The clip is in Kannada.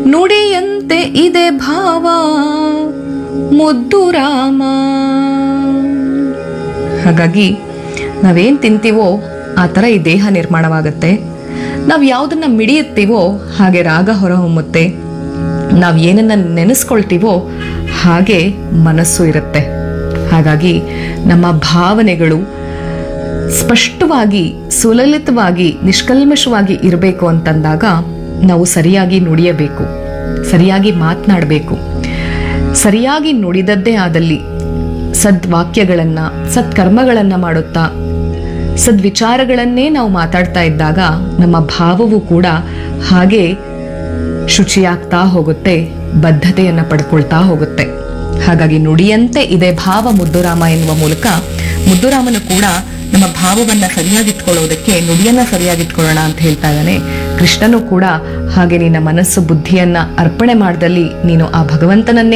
ನುಡಿಯಂತೆ ಇದೆ ಭಾವ ಮುದ್ದು ರಾಮ ಹಾಗಾಗಿ ನಾವೇನ್ ತಿಂತೀವೋ ಆ ಥರ ಈ ದೇಹ ನಿರ್ಮಾಣವಾಗುತ್ತೆ ನಾವು ಯಾವುದನ್ನ ಮಿಡಿಯುತ್ತೀವೋ ಹಾಗೆ ರಾಗ ಹೊರಹೊಮ್ಮುತ್ತೆ ನಾವು ಏನನ್ನ ನೆನೆಸ್ಕೊಳ್ತೀವೋ ಹಾಗೆ ಮನಸ್ಸು ಇರುತ್ತೆ ಹಾಗಾಗಿ ನಮ್ಮ ಭಾವನೆಗಳು ಸ್ಪಷ್ಟವಾಗಿ ಸುಲಲಿತವಾಗಿ ನಿಷ್ಕಲ್ಮಶವಾಗಿ ಇರಬೇಕು ಅಂತಂದಾಗ ನಾವು ಸರಿಯಾಗಿ ನುಡಿಯಬೇಕು ಸರಿಯಾಗಿ ಮಾತನಾಡಬೇಕು ಸರಿಯಾಗಿ ನುಡಿದದ್ದೇ ಆದಲ್ಲಿ ಸದ್ವಾಕ್ಯಗಳನ್ನ ಸತ್ಕರ್ಮಗಳನ್ನ ಮಾಡುತ್ತಾ ಸದ್ವಿಚಾರಗಳನ್ನೇ ನಾವು ಮಾತಾಡ್ತಾ ಇದ್ದಾಗ ನಮ್ಮ ಭಾವವು ಕೂಡ ಹಾಗೆ ಶುಚಿಯಾಗ್ತಾ ಹೋಗುತ್ತೆ ಬದ್ಧತೆಯನ್ನ ಪಡ್ಕೊಳ್ತಾ ಹೋಗುತ್ತೆ ಹಾಗಾಗಿ ನುಡಿಯಂತೆ ಇದೆ ಭಾವ ಮುದ್ದುರಾಮ ಎನ್ನುವ ಮೂಲಕ ಮುದ್ದುರಾಮನು ಕೂಡ ನಮ್ಮ ಭಾವವನ್ನ ಸರಿಯಾಗಿಟ್ಕೊಳ್ಳೋದಕ್ಕೆ ನುಡಿಯನ್ನ ಸರಿಯಾಗಿಟ್ಕೊಳ್ಳೋಣ ಅಂತ ಹೇಳ್ತಾ ಇದ್ದಾನೆ ಕೃಷ್ಣನು ಕೂಡ ಹಾಗೆ ನಿನ್ನ ಮನಸ್ಸು ಬುದ್ಧಿಯನ್ನ ಅರ್ಪಣೆ ಮಾಡ್ದಲ್ಲಿ ನೀನು ಆ ಭಗವಂತನನ್ನೇ